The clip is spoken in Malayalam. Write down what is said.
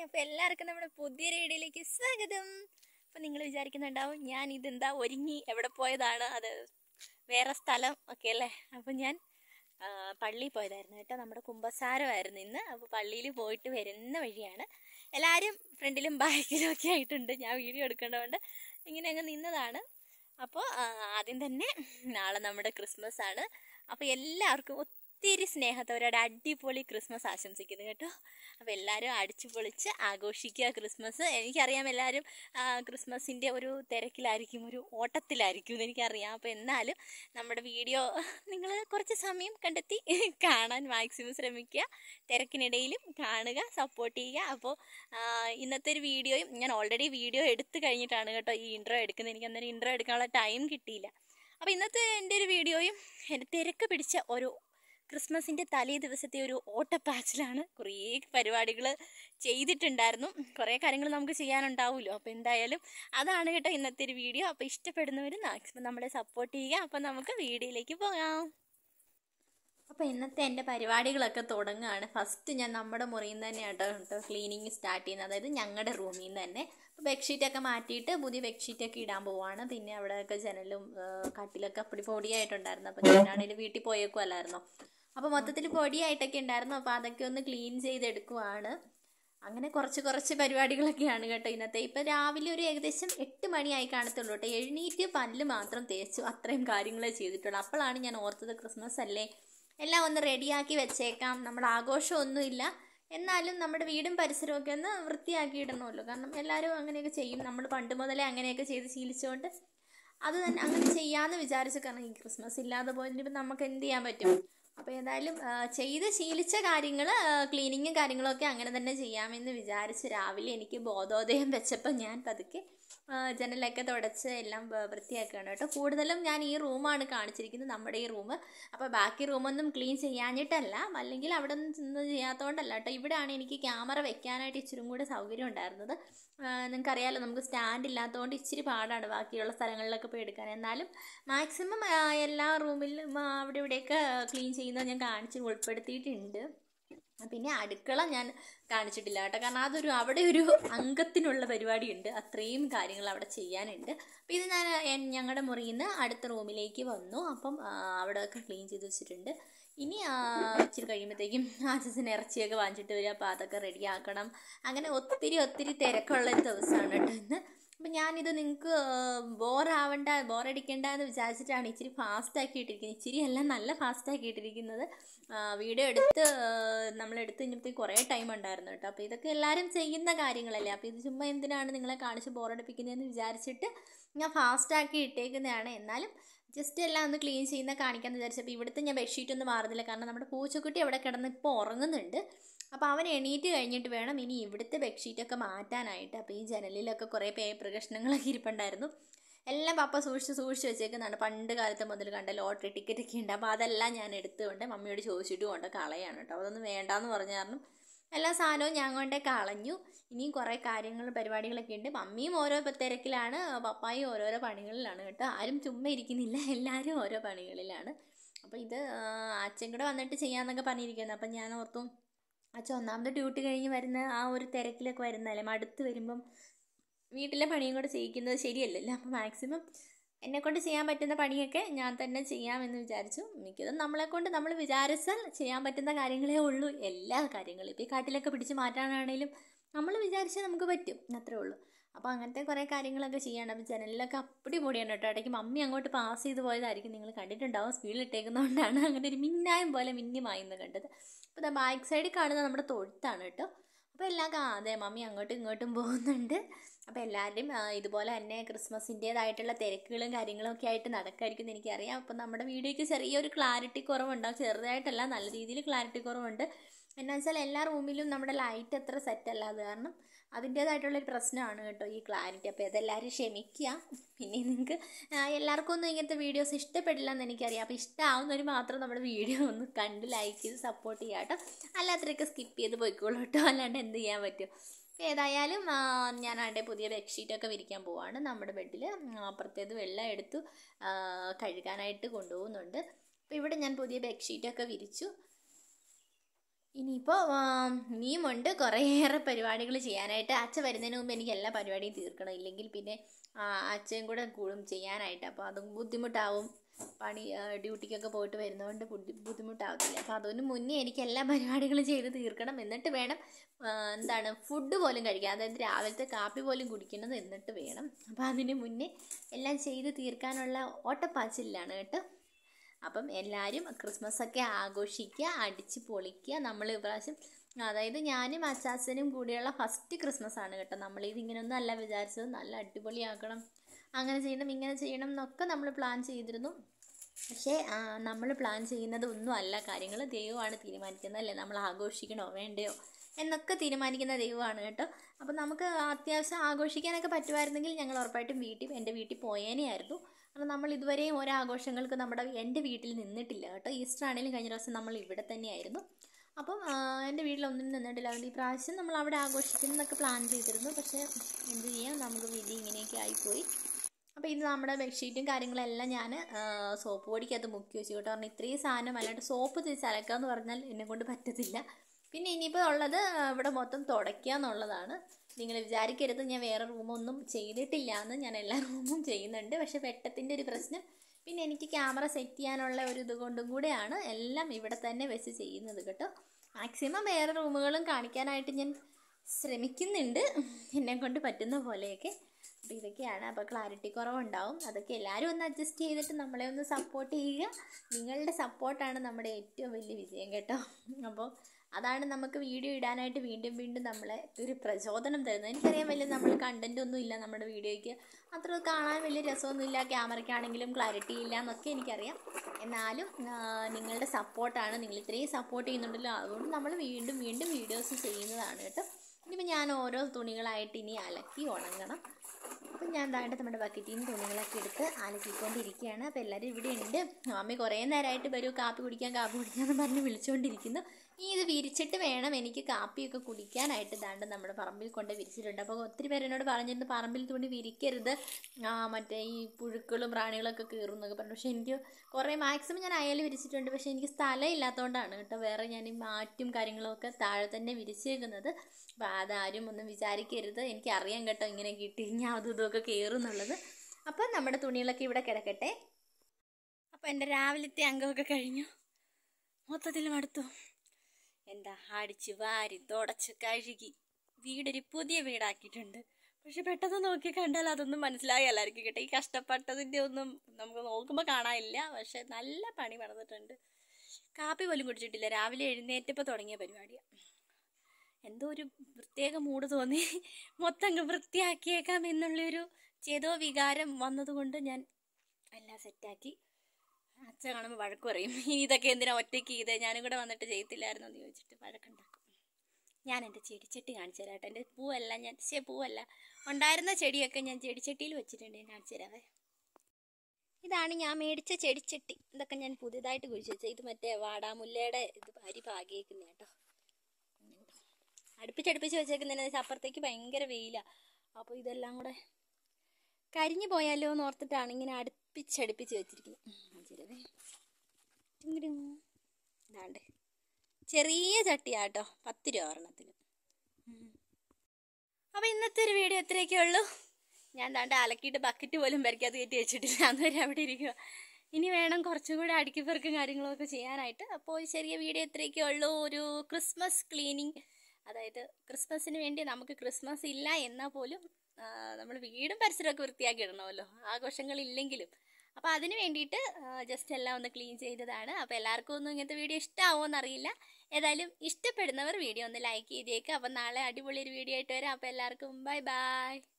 അപ്പോൾ എല്ലാവർക്കും നമ്മുടെ പുതിയ വീഡിയോയിലേക്ക് സ്വാഗതം അപ്പോൾ നിങ്ങൾ വിചാരിക്കുന്നുണ്ടാവും ഞാൻ ഇതെന്താ ഒരുങ്ങി എവിടെ പോയതാണ് അത് വേറെ സ്ഥലം ഒക്കെ അല്ലേ അപ്പോൾ ഞാൻ ആ, പള്ളിയിൽ പോയതായിരുന്നു കേട്ടോ നമ്മുടെ കുമ്പസാരമായിരുന്നു ഇന്ന് അപ്പോൾ പള്ളിയിൽ പോയിട്ട് വരുന്ന വഴിയാണ് എല്ലാവരും ഫ്രണ്ടിലും ബാക്കിലും ഒക്കെ ആയിട്ടുണ്ട് ഞാൻ വീഡിയോ എടുക്കേണ്ടതുകൊണ്ട് ഇങ്ങനെ അങ്ങ് നിന്നതാണ് അപ്പോൾ ആ, ആദ്യം തന്നെ നാളെ നമ്മുടെ ക്രിസ്മസ് ആണ് അപ്പോൾ എല്ലാവർക്കും ഒത്തിരി സ്നേഹത്തോടെ അടിപൊളി ക്രിസ്മസ് ആശംസിക്കുന്നു കേട്ടോ അപ്പോൾ എല്ലാവരും അടിച്ചു പൊളിച്ച് ആഘോഷിക്കുക ക്രിസ്മസ് എനിക്കറിയാം എല്ലാവരും ആ, ക്രിസ്മസിൻ്റെ ഒരു തിരക്കിലായിരിക്കും ഒരു ഓട്ടത്തിലായിരിക്കും എന്ന് എനിക്കറിയാം അപ്പോൾ എന്നാലും നമ്മുടെ വീഡിയോ നിങ്ങൾ കുറച്ച് സമയം കണ്ടെത്തി കാണാൻ മാക്സിമം ശ്രമിക്കുക തിരക്കിനിടയിലും കാണുക സപ്പോർട്ട് ചെയ്യുക അപ്പോൾ ആ, ഇന്നത്തെ ഒരു വീഡിയോയും ഞാൻ ഓൾറെഡി വീഡിയോ എടുത്തു കഴിഞ്ഞിട്ടാണ് കേട്ടോ ഈ ഇൻട്രോ എടുക്കുന്നത് എനിക്ക് അന്നേരം ഇൻട്രോ എടുക്കാനുള്ള ടൈം കിട്ടിയില്ല അപ്പോൾ ഇന്നത്തെ എൻ്റെ ഒരു വീഡിയോയും എൻ്റെ തിരക്ക് പിടിച്ച ഒരു ക്രിസ്മസിൻ്റെ തലേ ദിവസത്തെ ഒരു ഓട്ടപ്പാച്ചിലാണ് കുറേ പരിപാടികൾ ചെയ്തിട്ടുണ്ടായിരുന്നു കുറേ കാര്യങ്ങൾ നമുക്ക് ചെയ്യാനുണ്ടാവുമല്ലോ അപ്പോൾ എന്തായാലും അതാണ് കേട്ടോ ഇന്നത്തെ ഒരു വീഡിയോ അപ്പോൾ ഇഷ്ടപ്പെടുന്നവർ മാക്സിമം നമ്മളെ സപ്പോർട്ട് ചെയ്യുക അപ്പോൾ നമുക്ക് വീഡിയോയിലേക്ക് പോകാം അപ്പോൾ ഇന്നത്തെ എൻ്റെ പരിപാടികളൊക്കെ തുടങ്ങുകയാണ് ഫസ്റ്റ് ഞാൻ നമ്മുടെ മുറിയിൽ നിന്ന് തന്നെയാണ് കേട്ടോ ക്ലീനിങ് സ്റ്റാർട്ട് ചെയ്യുന്നത് അതായത് ഞങ്ങളുടെ റൂമിൽ നിന്ന് തന്നെ അപ്പോൾ ബെഡ്ഷീറ്റൊക്കെ മാറ്റിയിട്ട് പുതിയ ബെഡ്ഷീറ്റൊക്കെ ഇടാൻ പോവാണ് പിന്നെ അവിടെയൊക്കെ ജനലും ആ, കട്ടിലൊക്കെ പൊടി പൊടിയായിട്ടുണ്ടായിരുന്നു അപ്പോൾ ഞാനാണെങ്കിൽ വീട്ടിൽ പോയേക്കുമല്ലായിരുന്നോ അപ്പോൾ മൊത്തത്തിൽ പൊടിയായിട്ടൊക്കെ ഉണ്ടായിരുന്നു അപ്പോൾ അതൊക്കെ ഒന്ന് ക്ലീൻ ചെയ്തെടുക്കുവാണ് അങ്ങനെ കുറച്ച് കുറച്ച് പരിപാടികളൊക്കെയാണ് കേട്ടോ ഇന്നത്തെ ഇപ്പം രാവിലെ ഒരു ഏകദേശം എട്ട് മണിയായി കാണത്തുള്ളൂ കേട്ടോ എഴുന്നേറ്റ് പല്ല് മാത്രം തേച്ചു അത്രയും കാര്യങ്ങളെ ചെയ്തിട്ടുള്ളൂ അപ്പോഴാണ് ഞാൻ ഓർത്തത് ക്രിസ്മസ് അല്ലേ എല്ലാം ഒന്ന് റെഡിയാക്കി വെച്ചേക്കാം നമ്മുടെ ആഘോഷമൊന്നുമില്ല എന്നാലും നമ്മുടെ വീടും പരിസരവും ഒക്കെ ഒന്ന് വൃത്തിയാക്കി ഇടണമല്ലോ കാരണം എല്ലാവരും അങ്ങനെയൊക്കെ ചെയ്യും നമ്മൾ പണ്ട് മുതലേ അങ്ങനെയൊക്കെ ചെയ്ത് ശീലിച്ചുകൊണ്ട് അത് തന്നെ അങ്ങനെ ചെയ്യാമെന്ന് വിചാരിച്ചു കാരണം ഈ ക്രിസ്മസ് ഇല്ലാതെ പോയിട്ട് നമുക്ക് എന്ത് ചെയ്യാൻ പറ്റും അപ്പോൾ ഏതായാലും ആ, ചെയ്ത് ശീലിച്ച കാര്യങ്ങൾ ക്ലീനിങ്ങും കാര്യങ്ങളൊക്കെ അങ്ങനെ തന്നെ ചെയ്യാമെന്ന് വിചാരിച്ച് രാവിലെ എനിക്ക് ബോധോദയം വെച്ചപ്പോൾ ഞാൻ പതുക്കെ ആ, ജനലൊക്കെ തുടച്ച് എല്ലാം വ- വൃത്തിയാക്കുകയാണ് കേട്ടോ കൂടുതലും ഞാൻ ഈ റൂമാണ് കാണിച്ചിരിക്കുന്നത് നമ്മുടെ ഈ റൂം അപ്പോൾ ബാക്കി റൂമൊന്നും ക്ലീൻ ചെയ്യാഞ്ഞിട്ടല്ല അല്ലെങ്കിൽ അവിടെ ഒന്നും ചെന്ന് ചെയ്യാത്തതുകൊണ്ടല്ല കേട്ടോ ഇവിടെയാണ് എനിക്ക് ക്യാമറ വെക്കാനായിട്ട് ഇച്ചിരി കൂടെ സൗകര്യം ഉണ്ടായിരുന്നത് നിങ്ങൾക്കറിയാലോ നമുക്ക് സ്റ്റാൻഡ് ഇല്ലാത്തതുകൊണ്ട് ഇച്ചിരി പാടാണ് ബാക്കിയുള്ള സ്ഥലങ്ങളിലൊക്കെ പോയി എടുക്കാൻ എന്നാലും മാക്സിമം എല്ലാ റൂമിലും ആ, അവിടെ ഇവിടെയൊക്കെ ക്ലീൻ ചെയ്യുന്നത് ഞാൻ കാണിച്ച് ഉൾപ്പെടുത്തിയിട്ടുണ്ട് പിന്നെ അടുക്കള ഞാൻ കാണിച്ചിട്ടില്ല കേട്ടോ കാരണം അതൊരു അവിടെ ഒരു അംഗത്തിനുള്ള പരിപാടിയുണ്ട് അത്രയും കാര്യങ്ങൾ അവിടെ ചെയ്യാനുണ്ട് അപ്പം ഇത് ഞാൻ എൻ- ഞങ്ങളുടെ മുറിയിൽ നിന്ന് അടുത്ത റൂമിലേക്ക് വന്നു അപ്പം ആ, അവിടെയൊക്കെ ക്ലീൻ ചെയ്ത് വെച്ചിട്ടുണ്ട് ഇനി ആ, ഇച്ചിരി കഴിയുമ്പോഴത്തേക്കും ആച്ചസിന് ഇറച്ചിയൊക്കെ വാങ്ങിച്ചിട്ട് വരിക അപ്പോൾ അതൊക്കെ റെഡിയാക്കണം അങ്ങനെ ഒത്തിരി ഒത്തിരി തിരക്കുള്ള ഒരു ദിവസമാണ് കേട്ടോ ഇന്ന് അപ്പം ഞാനിത് നിങ്ങൾക്ക് ബോറാവണ്ട ബോറടിക്കണ്ട എന്ന് വിചാരിച്ചിട്ടാണ് ഇച്ചിരി ഫാസ്റ്റ് ആക്കി ഇട്ടിരിക്കുന്നത് ഇച്ചിരി എല്ലാം നല്ല ഫാസ്റ്റ് ആക്കി ഇട്ടിരിക്കുന്നത് വീഡിയോ എടുത്ത് നമ്മൾ എടുത്ത് കഴിഞ്ഞപ്പോഴത്തേക്ക് കുറേ ടൈം ഉണ്ടായിരുന്നു കേട്ടോ അപ്പോൾ ഇതൊക്കെ എല്ലാവരും ചെയ്യുന്ന കാര്യങ്ങളല്ലേ അപ്പോൾ ഇത് ചുമ്മാ എന്തിനാണ് നിങ്ങളെ കാണിച്ച് ബോറടിപ്പിക്കുന്നതെന്ന് വിചാരിച്ചിട്ട് ഞാൻ ഫാസ്റ്റ് ആക്കി ഇട്ടേക്കുന്നതാണ് എന്നാലും ജസ്റ്റ് എല്ലാം ഒന്ന് ക്ലീൻ ചെയ്യുന്ന കാണിക്കാമെന്ന് വിചാരിച്ചപ്പോൾ ഇവിടുത്തെ ഞാൻ ബെഡ്ഷീറ്റ് ഒന്നും മാറുന്നില്ല കാരണം നമ്മുടെ പൂച്ചക്കുട്ടി അവിടെ കിടന്ന് ഇപ്പോൾ ഉറങ്ങുന്നുണ്ട് അപ്പോൾ അവൻ എണീറ്റ് കഴിഞ്ഞിട്ട് വേണം ഇനി ഇവിടുത്തെ ബെഡ്ഷീറ്റൊക്കെ മാറ്റാനായിട്ട് അപ്പോൾ ഈ ജനലിലൊക്കെ കുറേ പേപ്പർ കഷ്ണങ്ങളൊക്കെ ഇരിപ്പുണ്ടായിരുന്നു എല്ലാം പപ്പ സൂക്ഷിച്ച് സൂക്ഷിച്ച് വെച്ചേക്കുന്നതാണ് പണ്ട് കാലത്ത് മുതൽ കണ്ട ലോട്ടറി ടിക്കറ്റ് ഒക്കെ ഉണ്ട് അപ്പോൾ അതെല്ലാം ഞാൻ എടുത്തുകൊണ്ട് മമ്മിയോട് ചോദിച്ചിട്ട് കൊണ്ട് കളയാണ് കേട്ടോ അതൊന്നും വേണ്ടാന്ന് പറഞ്ഞ കാരണം എല്ലാ സാധനവും ഞാൻ കൊണ്ടേ കളഞ്ഞു ഇനിയും കുറേ കാര്യങ്ങൾ പരിപാടികളൊക്കെ ഉണ്ട് മമ്മിയും ഓരോ തിരക്കിലാണ് പപ്പായും ഓരോരോ പണികളിലാണ് കേട്ടോ ആരും ചുമ്മാ ഇരിക്കുന്നില്ല എല്ലാവരും ഓരോ പണികളിലാണ് അപ്പോൾ ഇത് ആ, അച്ഛൻ കൂടെ വന്നിട്ട് ചെയ്യാമെന്നൊക്കെ പറഞ്ഞിരിക്കുന്നത് അപ്പം ഞാൻ ഓർത്തു അച്ഛൻ ഒന്നാമത് ഡ്യൂട്ടി കഴിഞ്ഞ് വരുന്ന ആ ഒരു തിരക്കിലൊക്കെ വരുന്നതല്ലേ മടുത്ത് വരുമ്പം വീട്ടിലെ പണിയും കൂടെ ചെയ്യിക്കുന്നത് ശരിയല്ലല്ലോ അപ്പോൾ മാക്സിമം എന്നെക്കൊണ്ട് ചെയ്യാൻ പറ്റുന്ന പണിയൊക്കെ ഞാൻ തന്നെ ചെയ്യാമെന്ന് വിചാരിച്ചു മിക്കതും നമ്മളെ കൊണ്ട് നമ്മൾ വിചാരിച്ചാൽ ചെയ്യാൻ പറ്റുന്ന കാര്യങ്ങളേ ഉള്ളൂ എല്ലാ കാര്യങ്ങളും ഇപ്പോൾ ഈ കാട്ടിലൊക്കെ പിടിച്ച് മാറ്റാനാണേലും നമ്മൾ വിചാരിച്ചാൽ നമുക്ക് പറ്റും അത്രേ ഉള്ളൂ അപ്പോൾ അങ്ങനത്തെ കുറേ കാര്യങ്ങളൊക്കെ ചെയ്യണം അപ്പോൾ ജനലിലൊക്കെ അപ്പടി പൊടിയാണ് കേട്ടോ ഇടയ്ക്ക് മമ്മി അങ്ങോട്ട് പാസ് ചെയ്ത് പോയതായിരിക്കും നിങ്ങൾ കണ്ടിട്ടുണ്ടാവും സ്പീഡിൽ ഇട്ടേക്കുന്നതുകൊണ്ടാണ് അങ്ങനെ ഒരു മിന്നായം പോലെ മിന്നിമായെന്ന് കണ്ടത് അപ്പോൾ ഇതാ ബാക്ക് സൈഡിൽ കാണുന്നത് നമ്മുടെ തൊഴുത്താണ് കേട്ടോ അപ്പോൾ എല്ലാം കാ അതെ മമ്മി അങ്ങോട്ടും ഇങ്ങോട്ടും പോകുന്നുണ്ട് അപ്പോൾ എല്ലാവരും ആ, ഇതുപോലെ തന്നെ ക്രിസ്മസിൻ്റേതായിട്ടുള്ള തിരക്കുകളും കാര്യങ്ങളും ഒക്കെ ആയിട്ട് നടക്കായിരിക്കും എന്ന് എനിക്കറിയാം അപ്പോൾ നമ്മുടെ വീഡിയോയ്ക്ക് ചെറിയൊരു ക്ലാരിറ്റി കുറവുണ്ടാവും ചെറുതായിട്ടല്ല നല്ല രീതിയിൽ ക്ലാരിറ്റി കുറവുണ്ട് എന്നാ വെച്ചാൽ എല്ലാ റൂമിലും നമ്മുടെ ലൈറ്റ് അത്ര സെറ്റ് അല്ല അത് കാരണം അതിൻ്റേതായിട്ടുള്ളൊരു പ്രശ്നമാണ് കേട്ടോ ഈ ക്ലാരിറ്റി അപ്പോൾ അതെല്ലാവരും ക്ഷമിക്കുക പിന്നെ നിങ്ങൾക്ക് എല്ലാവർക്കും ഒന്നും ഇങ്ങനത്തെ വീഡിയോസ് ഇഷ്ടപ്പെടില്ല എന്ന് എനിക്കറിയാം അപ്പോൾ ഇഷ്ടമാവുന്നവർ മാത്രം നമ്മുടെ വീഡിയോ ഒന്ന് കണ്ട് ലൈക്ക് ചെയ്ത് സപ്പോർട്ട് ചെയ്യുക കേട്ടോ അല്ലാത്തവരൊക്കെ സ്കിപ്പ് ചെയ്ത് പോയിക്കോളൂ കേട്ടോ അല്ലാണ്ട് എന്ത് ചെയ്യാൻ പറ്റും ഏതായാലും ആ, ഞാൻ അവിടെ പുതിയ ബെഡ്ഷീറ്റൊക്കെ വിരിക്കാൻ പോവാണ് നമ്മുടെ ബെഡിൽ അപ്പുറത്തേത് വെള്ളം എടുത്തു ആ, കഴുകാനായിട്ട് കൊണ്ടുപോകുന്നുണ്ട് അപ്പോൾ ഇവിടെ ഞാൻ പുതിയ ബെഡ്ഷീറ്റൊക്കെ വിരിച്ചു ഇനിയിപ്പോൾ ഇനിയുമുണ്ട് കുറേയേറെ പരിപാടികൾ ചെയ്യാനായിട്ട് അച്ഛൻ വരുന്നതിന് മുമ്പ് എനിക്ക് എല്ലാ പരിപാടിയും തീർക്കണം ഇല്ലെങ്കിൽ പിന്നെ ആ, അച്ഛൻ കൂടെ കൂടും ചെയ്യാനായിട്ട് അപ്പോൾ അതും ബുദ്ധിമുട്ടാവും പണി ആ, ഡ്യൂട്ടിക്കൊക്കെ പോയിട്ട് വരുന്നതുകൊണ്ട് ബുദ്ധി- ബുദ്ധിമുട്ടാവത്തില്ല അപ്പോൾ അതിന് മുന്നേ എനിക്ക് എല്ലാ പരിപാടികളും ചെയ്ത് തീർക്കണം എന്നിട്ട് വേണം ആ, എന്താണ് ഫുഡ് പോലും കഴിക്കാൻ അതായത് രാവിലത്തെ കാപ്പി പോലും കുടിക്കുന്നത് എന്നിട്ട് വേണം അപ്പോൾ അതിന് മുന്നേ എല്ലാം ചെയ്ത് തീർക്കാനുള്ള ഓട്ടപ്പാച്ചിലാണ് കേട്ടോ അപ്പം എല്ലാവരും ക്രിസ്മസ് ഒക്കെ ആഘോഷിക്കുക അടിച്ച് പൊളിക്കുക നമ്മൾ ഇപ്രാവശ്യം അതായത് ഞാനും അച്ചാച്ചനും കൂടിയുള്ള ഫസ്റ്റ് ക്രിസ്മസ് ആണ് കേട്ടോ നമ്മളിത് ഇങ്ങനെയൊന്നും അല്ല വിചാരിച്ചത് നല്ല അടിപൊളിയാക്കണം അങ്ങനെ ചെയ്യണം ഇങ്ങനെ ചെയ്യണം എന്നൊക്കെ നമ്മൾ പ്ലാൻ ചെയ്തിരുന്നു പക്ഷേ നമ്മൾ പ്ലാൻ ചെയ്യുന്നത് ഒന്നും അല്ല കാര്യങ്ങൾ ദൈവമാണ് തീരുമാനിക്കുന്നത് അല്ലേ നമ്മൾ ആഘോഷിക്കണോ വേണ്ടയോ എന്നൊക്കെ തീരുമാനിക്കുന്ന ദൈവമാണ് കേട്ടോ അപ്പോൾ നമുക്ക് അത്യാവശ്യം ആഘോഷിക്കാനൊക്കെ പറ്റുമായിരുന്നെങ്കിൽ ഞങ്ങൾ ഉറപ്പായിട്ടും വീട്ടിൽ എൻ്റെ വീട്ടിൽ പോയേനെയായിരുന്നു കാരണം നമ്മൾ ഇതുവരെയും ഓരോ ആഘോഷങ്ങൾക്ക് നമ്മുടെ എൻ്റെ വീട്ടിൽ നിന്നിട്ടില്ല കേട്ടോ ഈസ്റ്റർ ആണെങ്കിലും കഴിഞ്ഞ പ്രാവശ്യം നമ്മൾ ഇവിടെ തന്നെയായിരുന്നു അപ്പം ആ, എൻ്റെ വീട്ടിലൊന്നും നിന്നിട്ടില്ല അതുകൊണ്ട് ഈ പ്രാവശ്യം നമ്മൾ അവിടെ ആഘോഷിക്കുന്നതൊക്കെ പ്ലാൻ ചെയ്തിരുന്നു പക്ഷേ എന്ത് ചെയ്യാം നമുക്ക് വിധി ഇങ്ങനെയൊക്കെ ആയിപ്പോയി അപ്പോൾ ഇത് നമ്മുടെ ബെഡ്ഷീറ്റും കാര്യങ്ങളെല്ലാം ഞാൻ സോപ്പ് പൊടിക്കകത്ത് മുക്കി വെച്ചു കേട്ടോ കാരണം ഇത്രയും സാധനം അല്ലാണ്ട് സോപ്പ് തിരിച്ച് അലക്കുക എന്ന് പറഞ്ഞാൽ എന്നെ കൊണ്ട് പറ്റത്തില്ല പിന്നെ ഇനിയിപ്പോൾ ഉള്ളത് ആ, ഇവിടെ മൊത്തം തുടയ്ക്കുക എന്നുള്ളതാണ് നിങ്ങൾ വിചാരിക്കരുത് ഞാൻ വേറെ റൂമൊന്നും ചെയ്തിട്ടില്ല എന്ന് ഞാൻ എല്ലാ റൂമും ചെയ്യുന്നുണ്ട് പക്ഷേ വെട്ടത്തിൻ്റെ ഒരു പ്രശ്നം പിന്നെ എനിക്ക് ക്യാമറ സെറ്റ് ചെയ്യാനുള്ള ഒരു ഇത് കൊണ്ടും കൂടെയാണ് എല്ലാം ഇവിടെ തന്നെ വെച്ച് ചെയ്യുന്നത് കേട്ടോ മാക്സിമം വേറെ റൂമുകളും കാണിക്കാനായിട്ട് ഞാൻ ശ്രമിക്കുന്നുണ്ട് എന്നെ കൊണ്ട് പറ്റുന്ന പോലെയൊക്കെ അപ്പോൾ ഇതൊക്കെയാണ് അപ്പോൾ ക്ലാരിറ്റി കുറവുണ്ടാവും അതൊക്കെ എല്ലാവരും ഒന്ന് അഡ്ജസ്റ്റ് ചെയ്തിട്ട് നമ്മളെ ഒന്ന് സപ്പോർട്ട് ചെയ്യുക നിങ്ങളുടെ സപ്പോർട്ടാണ് നമ്മുടെ ഏറ്റവും വലിയ വിജയം കേട്ടോ അപ്പോൾ അതാണ് നമുക്ക് വീഡിയോ ഇടാനായിട്ട് വീണ്ടും വീണ്ടും നമ്മളെ ഒരു പ്രചോദനം തരുന്നത് എനിക്കറിയാൻ വലിയ നമ്മൾ കണ്ടൻ്റ് ഒന്നും ഇല്ല നമ്മുടെ വീഡിയോയ്ക്ക് അത്ര കാണാൻ വലിയ രസമൊന്നുമില്ല ക്യാമറയ്ക്കാണെങ്കിലും ക്ലാരിറ്റി ഇല്ല എന്നൊക്കെ എനിക്കറിയാം എന്നാലും ആ, നിങ്ങളുടെ സപ്പോർട്ടാണ് നിങ്ങൾ ഇത്രയും സപ്പോർട്ട് ചെയ്യുന്നുണ്ടല്ലോ അതുകൊണ്ട് നമ്മൾ വീണ്ടും വീണ്ടും വീഡിയോസ് ചെയ്യുന്നതാണ് കേട്ടോ ഇനിയിപ്പോൾ ഞാൻ ഓരോ തുണികളായിട്ട് ഇനി അലക്കി ഉണങ്ങണം അപ്പം ഞാൻ താഴെ നമ്മുടെ ബക്കറ്റിൽ നിന്ന് തുണികളൊക്കെ എടുത്ത് അലക്കിക്കൊണ്ടിരിക്കുകയാണ് അപ്പോൾ എല്ലാവരും ഇവിടെ ഉണ്ട് മമ്മി കുറേ നേരമായിട്ട് വരൂ കാപ്പി കുടിക്കാൻ കാപ്പി കുടിക്കാന്ന് പറഞ്ഞ് വിളിച്ചുകൊണ്ടിരിക്കുന്നു ഇനി ഇത് വിരിച്ചിട്ട് വേണം എനിക്ക് കാപ്പിയൊക്കെ കുടിക്കാനായിട്ട് ദാണ്ട് നമ്മുടെ പറമ്പിൽ കൊണ്ട് വിരിച്ചിട്ടുണ്ട് അപ്പോൾ ഒത്തിരി പേര് എന്നോട് പറഞ്ഞിരുന്നു പറമ്പിൽ തുണി വിരിക്കരുത് ആ, മറ്റേ ഈ പുഴുക്കളും പ്രാണികളൊക്കെ കയറും എന്നൊക്കെ പറഞ്ഞു പക്ഷേ എനിക്ക് കുറേ മാക്സിമം ഞാൻ അയൽ വിരിച്ചിട്ടുണ്ട് പക്ഷേ എനിക്ക് സ്ഥലം ഇല്ലാത്തതുകൊണ്ടാണ് കേട്ടോ വേറെ ഞാൻ ഈ മാറ്റും കാര്യങ്ങളൊക്കെ താഴെ തന്നെ വിരിച്ചേക്കുന്നത് അപ്പോൾ അതാരും ഒന്നും വിചാരിക്കരുത് എനിക്കറിയാം കേട്ടോ ഇങ്ങനെ കിട്ടി ഞാൻ അതും ഇതുമൊക്കെ കയറും എന്നുള്ളത് അപ്പം നമ്മുടെ തുണികളൊക്കെ ഇവിടെ കിടക്കട്ടെ അപ്പോൾ എൻ്റെ രാവിലത്തെ അംഗമൊക്കെ കഴിഞ്ഞു മൊത്തത്തിൽ മടുത്തു എന്താ അടിച്ച് വാരി തുടച്ച് കഴുകി വീടൊരു പുതിയ വീടാക്കിയിട്ടുണ്ട് പക്ഷെ പെട്ടെന്ന് നോക്കി കണ്ടാൽ അതൊന്നും മനസ്സിലായി എല്ലാവർക്കും കേട്ടോ ഈ കഷ്ടപ്പെട്ടതിൻ്റെ ഒന്നും നമുക്ക് നോക്കുമ്പോൾ കാണാനില്ല പക്ഷെ നല്ല പണി പണിതിട്ടുണ്ട് കാപ്പി പോലും കുടിച്ചിട്ടില്ല രാവിലെ എഴുന്നേറ്റപ്പോൾ തുടങ്ങിയ പരിപാടിയാണ് എന്തോ ഒരു പ്രത്യേക മൂഡ് തോന്നി മൊത്തം അങ്ങ് വൃത്തിയാക്കിയേക്കാം എന്നുള്ളൊരു ചേതോ വികാരം വന്നതുകൊണ്ട് ഞാൻ എല്ലാം സെറ്റാക്കി അച്ഛൻ കാണുമ്പോൾ വഴക്ക് പറയും "ഇനി ഇതൊക്കെ എന്തിനാ ഒറ്റയ്ക്ക് ചെയ്തേ ഞാനും കൂടെ വന്നിട്ട് ചെയ്യത്തില്ലായിരുന്നു എന്ന് ചോദിച്ചിട്ട് വഴക്കുണ്ടാക്കും ഞാൻ എൻ്റെ ചെടിച്ചട്ടി കാണിച്ചു തരാം കേട്ടോ എൻ്റെ പൂവല്ല ഞാൻ ശേ പൂവല്ല ഉണ്ടായിരുന്ന ചെടിയൊക്കെ ഞാൻ ചെടിച്ചട്ടിയിൽ വെച്ചിട്ടുണ്ട് ഞാൻ കാണിച്ചു തരാവേ ഇതാണ് ഞാൻ മേടിച്ച ചെടിച്ചട്ടി ഇതൊക്കെ ഞാൻ പുതിയതായിട്ട് കുഴിച്ച് വെച്ചത് ഇത് മറ്റേ വാടാമുല്ലയുടെ ഇത് അരി പാകിയേക്കുന്ന കേട്ടോ അടുപ്പിച്ചടുപ്പിച്ച് വെച്ചേക്കുന്നതിന് വെച്ചാൽ അപ്പുറത്തേക്ക് ഭയങ്കര വെയിലാണ് അപ്പോൾ ഇതെല്ലാം കൂടെ കരിഞ്ഞു പോയാലോ എന്ന് ഓർത്തിട്ടാണ് ഇങ്ങനെ അടുപ്പിച്ചടുപ്പിച്ച് വെച്ചിരിക്കുന്നത് കാണിച്ചുതരാവേ. ടിങ്ങിടിങ്. ഇതാണ്ട് ചെറിയ ചട്ടിയാട്ടോ പത്ത് രൂപ ഒരെണ്ണത്തിന് അപ്പോൾ ഇന്നത്തെ ഒരു വീഡിയോ എത്രയൊക്കെ ഉള്ളൂ ഞാൻ ദാണ്ട് അലക്കിയിട്ട് ബക്കറ്റ് പോലും വരയ്ക്കാതെ കയറ്റി വെച്ചിട്ടില്ല അന്നേരം അവിടെ ഇരിക്കുക ഇനി വേണം കുറച്ചും കൂടെ അടുക്കി പെറുക്കും കാര്യങ്ങളൊക്കെ ചെയ്യാനായിട്ട് അപ്പോൾ ഒരു ചെറിയ വീഡിയോ എത്രയൊക്കെ ഉള്ളൂ ഒരു ക്രിസ്മസ് ക്ലീനിങ് അതായത് ക്രിസ്മസിന് വേണ്ടി നമുക്ക് ക്രിസ്മസ് ഇല്ല എന്നാൽ പോലും നമ്മൾ വീടും പരിസരമൊക്കെ വൃത്തിയാക്കി ഇടണമല്ലോ ആഘോഷങ്ങളില്ലെങ്കിലും അപ്പോൾ അതിന് വേണ്ടിയിട്ട് ജസ്റ്റ് എല്ലാം ഒന്ന് ക്ലീൻ ചെയ്തതാണ് അപ്പോൾ എല്ലാവർക്കും ഒന്നും ഇങ്ങനത്തെ വീഡിയോ ഇഷ്ടമാവുമോ എന്നറിയില്ല ഏതായാലും ഇഷ്ടപ്പെടുന്നവർ വീഡിയോ ഒന്ന് ലൈക്ക് ചെയ്തേക്കുക അപ്പോൾ നാളെ അടിപൊളി ഒരു വീഡിയോ ആയിട്ട് വരാം അപ്പോൾ എല്ലാവർക്കും ബൈ ബൈ